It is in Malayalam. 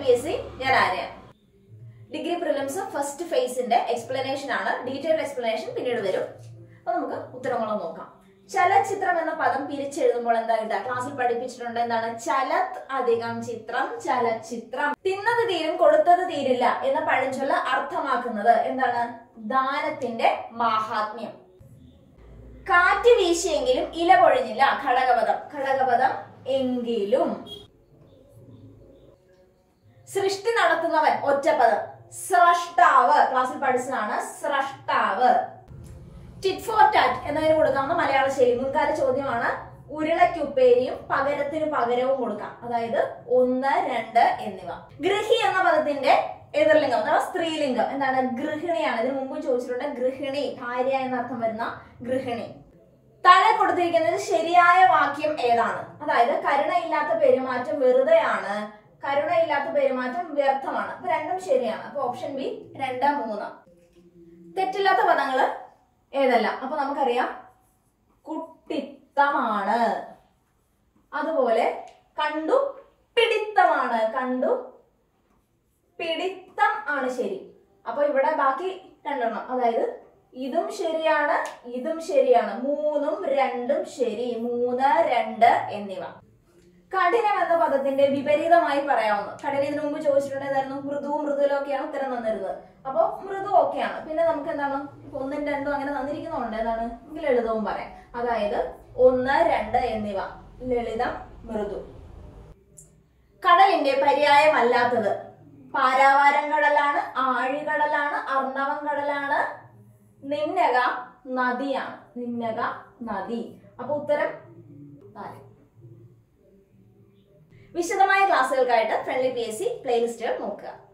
പി എസ് സി ഞാൻ ആര്യ ഡിഗ്രി പ്രിലിംസ് ഫസ്റ്റ് ഫേസിന്റെ എക്സ്പ്ലനേഷൻ ആണ് ഡീറ്റെയിൽഡ് എക്സ്പ്ലനേഷൻ പിന്നീട് വരും അപ്പൊ നമുക്ക് ഉത്തരങ്ങളും നോക്കാം ചലച്ചിത്രം എന്ന പദം പിരിച്ചെഴുതുമ്പോൾ എന്താ കിട്ടുക ക്ലാസ്സിൽ പഠിപ്പിച്ചിട്ടുണ്ട് എന്താണ് ചലത് അധികം ചിത്രം ചലച്ചിത്രം തിന്നത് തീരും കൊടുത്തത് തീരില്ല എന്ന പഴഞ്ചൊല്ല് അർത്ഥമാക്കുന്നത് എന്താണ് ദാനത്തിന്റെ മാഹാത്മ്യം കാറ്റ് വീശിയെങ്കിലും ഇല പൊഴിഞ്ഞില്ല ഘടകപദം ഘടകപദം എങ്കിലും സൃഷ്ടി നടത്തുന്നവൻ ഒറ്റപ്പദം സ്രഷ്ടാവ് ക്ലാസ്സിൽ പഠിച്ചതാണ് സ്രഷ്ടാവ് ടിറ്റ് ഫോർ ടാറ്റ് എന്നതിന് കൊടുക്കാവുന്ന മലയാള ശൈലി മുൻകാല ചോദ്യമാണ് ഉരുളയ്ക്കുപ്പേരിയും പകരത്തിന് പകരവും കൊടുക്കാം അതായത് ഒന്ന് രണ്ട് എന്നിവ ഗൃഹി എന്ന പദത്തിന്റെ എതിർലിംഗം അഥവാ സ്ത്രീലിംഗം എന്താണ് ഗൃഹിണിയാണ് ഇതിനു മുമ്പ് ചോദിച്ചിട്ടുണ്ട് ഗൃഹിണി ഭാര്യ എന്നർത്ഥം വരുന്ന ഗൃഹിണി താഴെ കൊടുത്തിരിക്കുന്നത് ശരിയായ വാക്യം ഏതാണ് അതായത് കരുണയില്ലാത്ത പെരുമാറ്റം വെറുതെയാണ് കരുണയില്ലാത്ത പെരുമാറ്റം വ്യർത്ഥമാണ് അപ്പൊ രണ്ടും ശരിയാണ് അപ്പൊ ഓപ്ഷൻ ബി രണ്ട് മൂന്ന് തെറ്റില്ലാത്ത പദങ്ങള് ഏതല്ല അപ്പൊ നമുക്കറിയാം കുട്ടിത്തമാണ് അതുപോലെ കണ്ടു പിടിത്തമാണ് കണ്ടു പിടിത്തം ആണ് ശരി അപ്പൊ ഇവിടെ ബാക്കി രണ്ടെണ്ണം അതായത് ഇതും ശരിയാണ് ഇതും ശരിയാണ് മൂന്നും രണ്ടും ശരി മൂന്ന് രണ്ട് എന്നിവ കഠിനം എന്ന പദത്തിന്റെ വിപരീതമായി പറയാവുന്നു കഠിനം ഇതിനു മുമ്പ് ചോദിച്ചിട്ടുണ്ട് ഏതായിരുന്നു മൃദുവും മൃദുലും ഒക്കെയാണ് ഉത്തരം തന്നിരുന്നത് അപ്പൊ മൃദു ഒക്കെയാണ് പിന്നെ നമുക്ക് എന്താണ് ഇപ്പൊ ഒന്നും രണ്ടും അങ്ങനെ തന്നിരിക്കുന്നുണ്ട് എന്താണ് നമുക്ക് ലളിതവും പറയാം അതായത് ഒന്ന് രണ്ട് എന്നിവ ലളിതം മൃദു കടലിന്റെ പര്യായമല്ലാത്തത് പാരാവാരം കടലാണ് ആഴികടലാണ് അർണവം കടലാണ് നിന്നക നദിയാണ് നിന്നക നദി അപ്പൊ ഉത്തരം നാല് വിശദമായ ക്ലാസ്സുകൾക്കായിട്ട് ഫ്രണ്ട്ലി പി എസ് സി പ്ലേലിസ്റ്റുകൾ നോക്കുക